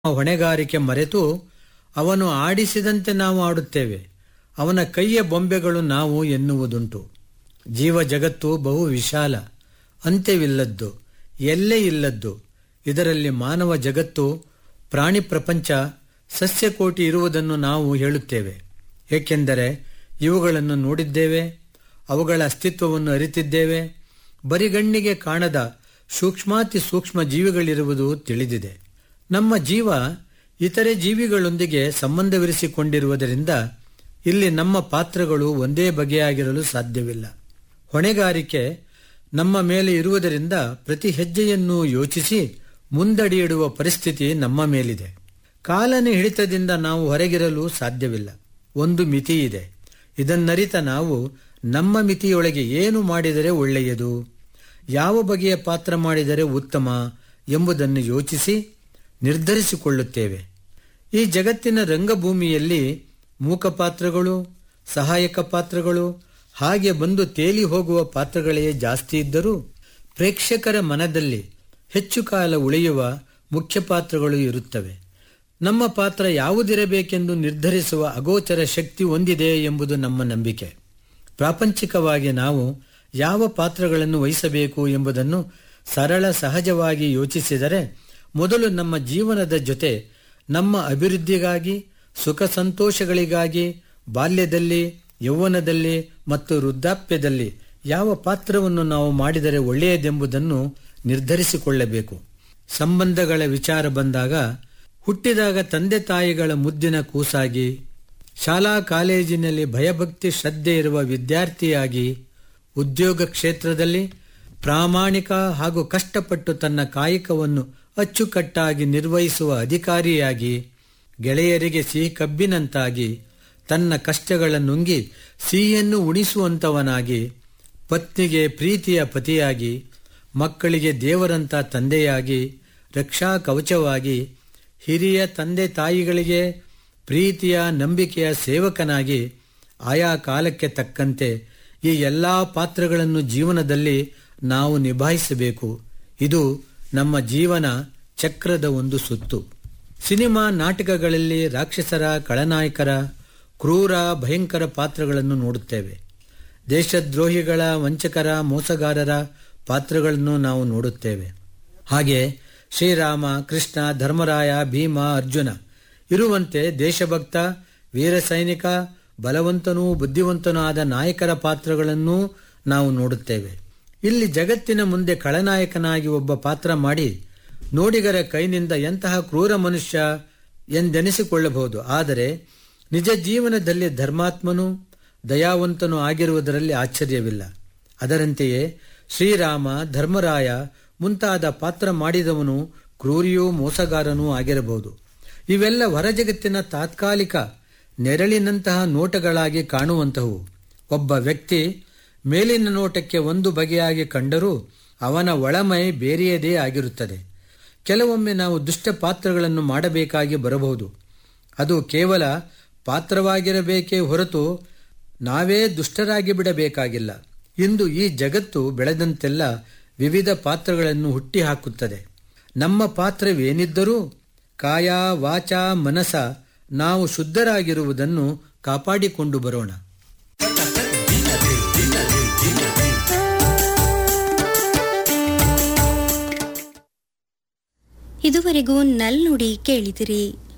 ಹೊಣೆಗಾರಿಕೆ ಮರೆತು ಅವನು ಆಡಿಸಿದಂತೆ ನಾವು ಆಡುತ್ತೇವೆ ಅವನ ಕೈಯ ಬೊಂಬೆಗಳು ನಾವು ಎನ್ನುವುದುಂಟು ಜೀವ ಜಗತ್ತು ಬಹು ವಿಶಾಲ ಅಂತ್ಯವಿಲ್ಲದ್ದು ಎಲ್ಲೇ ಇಲ್ಲದ್ದು ಇದರಲ್ಲಿ ಮಾನವ ಜಗತ್ತು ಪ್ರಾಣಿ ಪ್ರಪಂಚ ಸಸ್ಯಕೋಟಿ ಇರುವುದನ್ನು ನಾವು ಹೇಳುತ್ತೇವೆ ಏಕೆಂದರೆ ಇವುಗಳನ್ನು ನೋಡಿದ್ದೇವೆ ಅವುಗಳ ಅಸ್ತಿತ್ವವನ್ನು ಅರಿತಿದ್ದೇವೆ ಬರಿಗಣ್ಣಿಗೆ ಕಾಣದ ಸೂಕ್ಷ್ಮಾತಿ ಸೂಕ್ಷ್ಮ ಜೀವಿಗಳಿರುವುದು ತಿಳಿದಿದೆ ನಮ್ಮ ಜೀವ ಇತರೆ ಜೀವಿಗಳೊಂದಿಗೆ ಸಂಬಂಧವಿರಿಸಿಕೊಂಡಿರುವುದರಿಂದ ಇಲ್ಲಿ ನಮ್ಮ ಪಾತ್ರಗಳು ಒಂದೇ ಬಗೆಯಾಗಿರಲು ಸಾಧ್ಯವಿಲ್ಲ ಹೊಣೆಗಾರಿಕೆ ನಮ್ಮ ಮೇಲೆ ಇರುವುದರಿಂದ ಪ್ರತಿ ಹೆಜ್ಜೆಯನ್ನು ಯೋಚಿಸಿ ಮುಂದಡಿಯಿಡುವ ಪರಿಸ್ಥಿತಿ ನಮ್ಮ ಮೇಲಿದೆ ಕಾಲನ ಹಿಡಿತದಿಂದ ನಾವು ಹೊರಗಿರಲು ಸಾಧ್ಯವಿಲ್ಲ ಒಂದು ಮಿತಿ ಇದೆ ಇದನ್ನರಿತ ನಾವು ನಮ್ಮ ಮಿತಿಯೊಳಗೆ ಏನು ಮಾಡಿದರೆ ಒಳ್ಳೆಯದು ಯಾವ ಬಗೆಯ ಪಾತ್ರ ಮಾಡಿದರೆ ಉತ್ತಮ ಎಂಬುದನ್ನು ಯೋಚಿಸಿ ನಿರ್ಧರಿಸಿಕೊಳ್ಳುತ್ತೇವೆ ಈ ಜಗತ್ತಿನ ರಂಗಭೂಮಿಯಲ್ಲಿ ಮೂಕ ಪಾತ್ರಗಳು ಸಹಾಯಕ ಪಾತ್ರಗಳು ಹಾಗೆ ಬಂದು ತೇಲಿ ಹೋಗುವ ಪಾತ್ರಗಳೇ ಜಾಸ್ತಿ ಇದ್ದರೂ ಪ್ರೇಕ್ಷಕರ ಮನದಲ್ಲಿ ಹೆಚ್ಚು ಕಾಲ ಉಳಿಯುವ ಮುಖ್ಯ ಪಾತ್ರಗಳು ಇರುತ್ತವೆ ನಮ್ಮ ಪಾತ್ರ ಯಾವುದಿರಬೇಕೆಂದು ನಿರ್ಧರಿಸುವ ಅಗೋಚರ ಶಕ್ತಿ ಹೊಂದಿದೆ ಎಂಬುದು ನಮ್ಮ ನಂಬಿಕೆ ಪ್ರಾಪಂಚಿಕವಾಗಿ ನಾವು ಯಾವ ಪಾತ್ರಗಳನ್ನು ವಹಿಸಬೇಕು ಎಂಬುದನ್ನು ಸರಳ ಸಹಜವಾಗಿ ಯೋಚಿಸಿದರೆ ಮೊದಲು ನಮ್ಮ ಜೀವನದ ಜೊತೆ ನಮ್ಮ ಅಭಿವೃದ್ಧಿಗಾಗಿ ಸುಖ ಸಂತೋಷಗಳಿಗಾಗಿ ಬಾಲ್ಯದಲ್ಲಿ ಯೌವನದಲ್ಲಿ ಮತ್ತು ವೃದ್ಧಾಪ್ಯದಲ್ಲಿ ಯಾವ ಪಾತ್ರವನ್ನು ನಾವು ಮಾಡಿದರೆ ಒಳ್ಳೆಯದೆಂಬುದನ್ನು ನಿರ್ಧರಿಸಿಕೊಳ್ಳಬೇಕು ಸಂಬಂಧಗಳ ವಿಚಾರ ಬಂದಾಗ ಹುಟ್ಟಿದಾಗ ತಂದೆ ತಾಯಿಗಳ ಮುದ್ದಿನ ಕೂಸಾಗಿ ಶಾಲಾ ಕಾಲೇಜಿನಲ್ಲಿ ಭಯಭಕ್ತಿ ಶ್ರದ್ಧೆ ಇರುವ ವಿದ್ಯಾರ್ಥಿಯಾಗಿ ಉದ್ಯೋಗ ಕ್ಷೇತ್ರದಲ್ಲಿ ಪ್ರಾಮಾಣಿಕ ಹಾಗೂ ಕಷ್ಟಪಟ್ಟು ತನ್ನ ಕಾಯಕವನ್ನು ಅಚ್ಚುಕಟ್ಟಾಗಿ ನಿರ್ವಹಿಸುವ ಅಧಿಕಾರಿಯಾಗಿ ಗೆಳೆಯರಿಗೆ ಸಿಹಿ ಕಬ್ಬಿನಂತಾಗಿ ತನ್ನ ಕಷ್ಟಗಳ ನುಂಗಿ ಸಿಹಿಯನ್ನು ಉಣಿಸುವಂತವನಾಗಿ ಪತ್ನಿಗೆ ಪ್ರೀತಿಯ ಪತಿಯಾಗಿ ಮಕ್ಕಳಿಗೆ ದೇವರಂತ ತಂದೆಯಾಗಿ ರಕ್ಷಾ ಕವಚವಾಗಿ ಹಿರಿಯ ತಂದೆ ತಾಯಿಗಳಿಗೆ ಪ್ರೀತಿಯ ನಂಬಿಕೆಯ ಸೇವಕನಾಗಿ ಆಯಾ ಕಾಲಕ್ಕೆ ತಕ್ಕಂತೆ ಈ ಎಲ್ಲ ಪಾತ್ರಗಳನ್ನು ಜೀವನದಲ್ಲಿ ನಾವು ನಿಭಾಯಿಸಬೇಕು ಇದು ನಮ್ಮ ಜೀವನ ಚಕ್ರದ ಒಂದು ಸುತ್ತು ಸಿನಿಮಾ ನಾಟಕಗಳಲ್ಲಿ ರಾಕ್ಷಸರ ಖಳನಾಯಕರ ಕ್ರೂರ ಭಯಂಕರ ಪಾತ್ರಗಳನ್ನು ನೋಡುತ್ತೇವೆ ದೇಶದ್ರೋಹಿಗಳ ವಂಚಕರ ಮೋಸಗಾರರ ಪಾತ್ರಗಳನ್ನು ನಾವು ನೋಡುತ್ತೇವೆ ಹಾಗೆ ಶ್ರೀರಾಮ ಕೃಷ್ಣ ಧರ್ಮರಾಯ ಭೀಮ ಅರ್ಜುನ ಇರುವಂತೆ ದೇಶಭಕ್ತ ವೀರ ಸೈನಿಕ ಬಲವಂತನೂ ಬುದ್ಧಿವಂತನೂ ಆದ ನಾಯಕರ ಪಾತ್ರಗಳನ್ನೂ ನಾವು ನೋಡುತ್ತೇವೆ ಇಲ್ಲಿ ಜಗತ್ತಿನ ಮುಂದೆ ಖಳನಾಯಕನಾಗಿ ಒಬ್ಬ ಪಾತ್ರ ಮಾಡಿ ನೋಡಿಗರ ಕೈನಿಂದ ಎಂತಹ ಕ್ರೂರ ಮನುಷ್ಯ ಎಂದೆನಿಸಿಕೊಳ್ಳಬಹುದು ಆದರೆ ನಿಜ ಜೀವನದಲ್ಲಿ ಧರ್ಮಾತ್ಮನೂ ದಯಾವಂತನೂ ಆಗಿರುವುದರಲ್ಲಿ ಆಶ್ಚರ್ಯವಿಲ್ಲ ಅದರಂತೆಯೇ ಶ್ರೀರಾಮ ಧರ್ಮರಾಯ ಮುಂತಾದ ಪಾತ್ರ ಮಾಡಿದವನು ಕ್ರೂರಿಯೂ ಮೋಸಗಾರನೂ ಆಗಿರಬಹುದು ಇವೆಲ್ಲ ಹೊರಜಗತ್ತಿನ ತಾತ್ಕಾಲಿಕ ನೆರಳಿನಂತಹ ನೋಟಗಳಾಗಿ ಕಾಣುವಂತಹವು ಒಬ್ಬ ವ್ಯಕ್ತಿ ಮೇಲಿನ ನೋಟಕ್ಕೆ ಒಂದು ಬಗೆಯಾಗಿ ಕಂಡರೂ ಅವನ ಒಳಮೈ ಬೇರೆಯದೇ ಆಗಿರುತ್ತದೆ ಕೆಲವೊಮ್ಮೆ ನಾವು ದುಷ್ಟ ಪಾತ್ರಗಳನ್ನು ಮಾಡಬೇಕಾಗಿ ಬರಬಹುದು ಅದು ಕೇವಲ ಪಾತ್ರವಾಗಿರಬೇಕೇ ಹೊರತು ನಾವೇ ದುಷ್ಟರಾಗಿ ಬಿಡಬೇಕಾಗಿಲ್ಲ ಇಂದು ಈ ಜಗತ್ತು ಬೆಳೆದಂತೆಲ್ಲ ವಿವಿಧ ಪಾತ್ರಗಳನ್ನು ಹುಟ್ಟಿಹಾಕುತ್ತದೆ ನಮ್ಮ ಪಾತ್ರವೇನಿದ್ದರೂ ಕಾಯ ವಾಚ ಮನಸ ನಾವು ಶುದ್ಧರಾಗಿರುವುದನ್ನು ಕಾಪಾಡಿಕೊಂಡು ಬರೋಣ ಇದುವರೆಗೂ ನಲ್ನುಡಿ ಕೇಳಿದಿರಿ